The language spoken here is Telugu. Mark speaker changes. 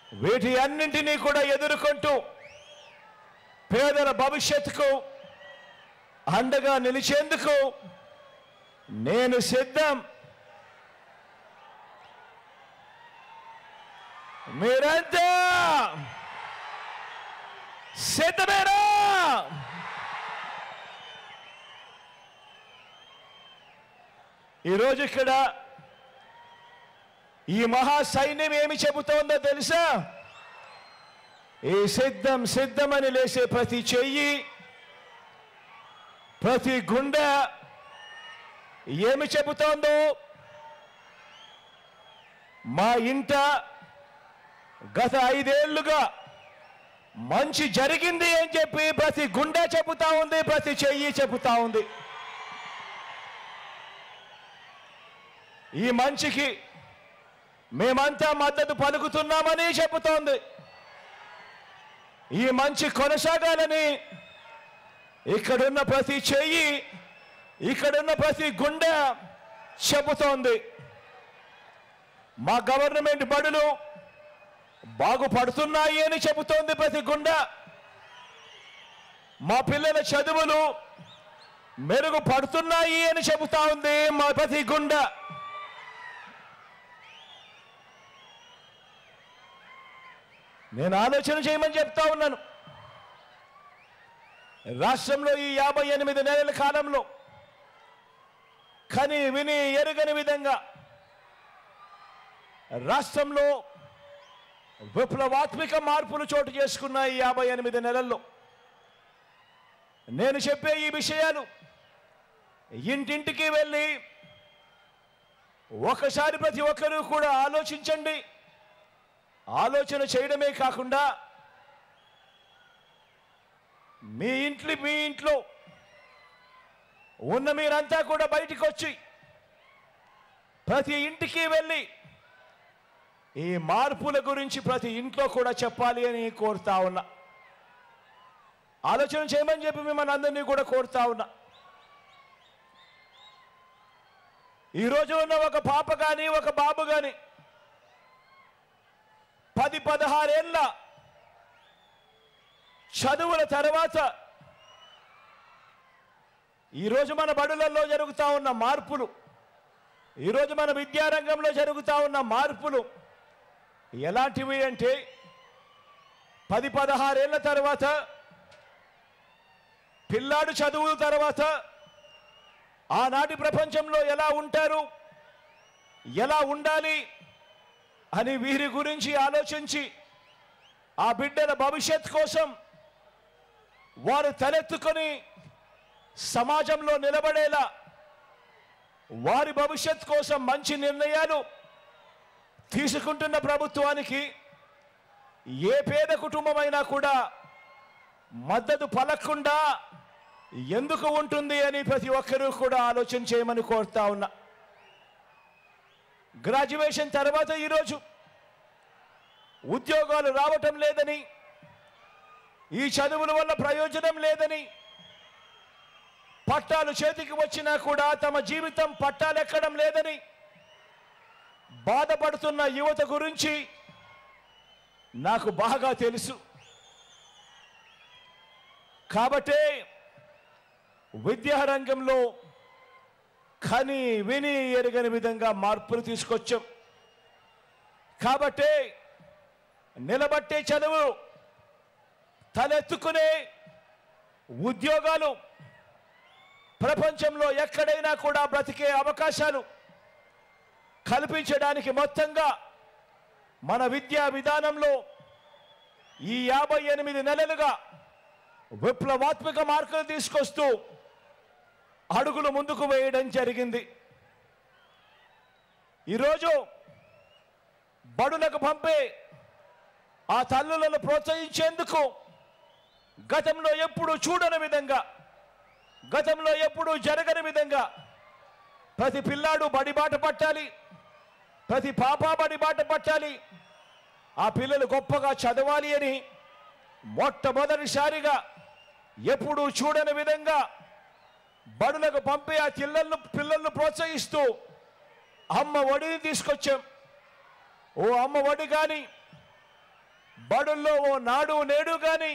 Speaker 1: వీటి అన్నింటినీ కూడా ఎదుర్కొంటూ పేదల భవిష్యత్తుకు అండగా నిలిచేందుకు నేను సిద్ధం మీరంతా సిద్ధమేనా ఈరోజు ఇక్కడ ఈ మహా సైన్యం ఏమి చెబుతోందో తెలుసా ఈ సిద్ధం సిద్ధమని లేసే ప్రతి చెయ్యి ప్రతి గుండె ఏమి చెబుతోందో మా ఇంట గత ఐదేళ్లుగా మంచి జరిగింది అని చెప్పి ప్రతి గుండె చెబుతా ఉంది ప్రతి చెయ్యి చెబుతా ఉంది ఈ మంచికి మేమంతా మద్దతు పలుకుతున్నామని చెబుతోంది ఈ మంచి కొనసాగాలని ఇక్కడున్న ప్రతి చెయ్యి ఇక్కడున్న ప్రతి గుండె చెబుతోంది మా గవర్నమెంట్ బడులు బాగుపడుతున్నాయి అని చెబుతోంది ప్రతి గుండె మా పిల్లల చదువులు మెరుగుపడుతున్నాయి అని చెబుతా ఉంది మా ప్రతి గుండె నేను ఆలోచన చేయమని చెప్తా ఉన్నాను రాష్ట్రంలో ఈ యాభై ఎనిమిది నెలల కాలంలో కని విని ఎరుగని విధంగా రాష్ట్రంలో విప్లవాత్మక మార్పులు చోటు చేసుకున్న ఈ యాభై ఎనిమిది నెలల్లో నేను చెప్పే ఈ విషయాలు ఇంటింటికి వెళ్ళి ఒకసారి ప్రతి ఒక్కరూ కూడా ఆలోచించండి ఆలోచన చేయడమే కాకుండా మీ ఇంట్లో మీ ఇంట్లో ఉన్న మీరంతా కూడా బయటికి వచ్చి ప్రతి ఇంటికి వెళ్ళి ఈ మార్పుల గురించి ప్రతి ఇంట్లో కూడా చెప్పాలి అని కోరుతా ఉన్నా ఆలోచన చేయమని చెప్పి మిమ్మల్ని అందరినీ కూడా కోరుతా ఉన్నా ఈరోజు ఉన్న ఒక పాప కానీ ఒక బాబు కానీ పది పదహారేళ్ళ చదువుల తర్వాత ఈరోజు మన బడులలో జరుగుతూ ఉన్న మార్పులు ఈరోజు మన విద్యారంగంలో జరుగుతూ ఉన్న మార్పులు ఎలాంటివి అంటే పది పదహారేళ్ల తర్వాత పిల్లాడు చదువుల తర్వాత ఆనాటి ప్రపంచంలో ఎలా ఉంటారు ఎలా ఉండాలి అని వీరి గురించి ఆలోచించి ఆ బిడ్డల భవిష్యత్ కోసం వారు తలెత్తుకొని సమాజంలో నిలబడేలా వారి భవిష్యత్ కోసం మంచి నిర్ణయాలు తీసుకుంటున్న ప్రభుత్వానికి ఏ పేద కుటుంబమైనా కూడా మద్దతు పలకకుండా ఎందుకు ఉంటుంది అని ప్రతి ఒక్కరూ కూడా ఆలోచన చేయమని కోరుతా ఉన్నా గ్రాడ్యుయేషన్ తర్వాత ఈరోజు ఉద్యోగాలు రావటం లేదని ఈ చదువుల వల్ల ప్రయోజనం లేదని పట్టాలు చేతికి వచ్చినా కూడా తమ జీవితం పట్టాలెక్కడం లేదని బాధపడుతున్న యువత గురించి నాకు బాగా తెలుసు కాబట్టే విద్యారంగంలో కని విని ఎరగని విధంగా మార్పులు తీసుకొచ్చాం కాబట్టే నిలబట్టే చదువు తలెత్తుకునే ఉద్యోగాలు ప్రపంచంలో ఎక్కడైనా కూడా బ్రతికే అవకాశాలు కల్పించడానికి మొత్తంగా మన విద్యా విధానంలో ఈ యాభై ఎనిమిది నెలలుగా విప్లవాత్మక మార్పులు తీసుకొస్తూ అడుగులు ముందుకు వేయడం జరిగింది ఈరోజు బడులకు పంపే ఆ తల్లులను ప్రోత్సహించేందుకు గతంలో ఎప్పుడు చూడని విధంగా గతంలో ఎప్పుడు జరగని విధంగా ప్రతి పిల్లాడు బడిబాట పట్టాలి ప్రతి పాప బడిబాట పట్టాలి ఆ పిల్లలు గొప్పగా చదవాలి అని మొట్టమొదటిసారిగా ఎప్పుడు చూడని విధంగా బడులకు పంపే ఆ పిల్లలను పిల్లలను ప్రోత్సహిస్తూ అమ్మ ఒడిని తీసుకొచ్చాం ఓ అమ్మ ఒడి కానీ బడుల్లో ఓ నాడు నేడు కానీ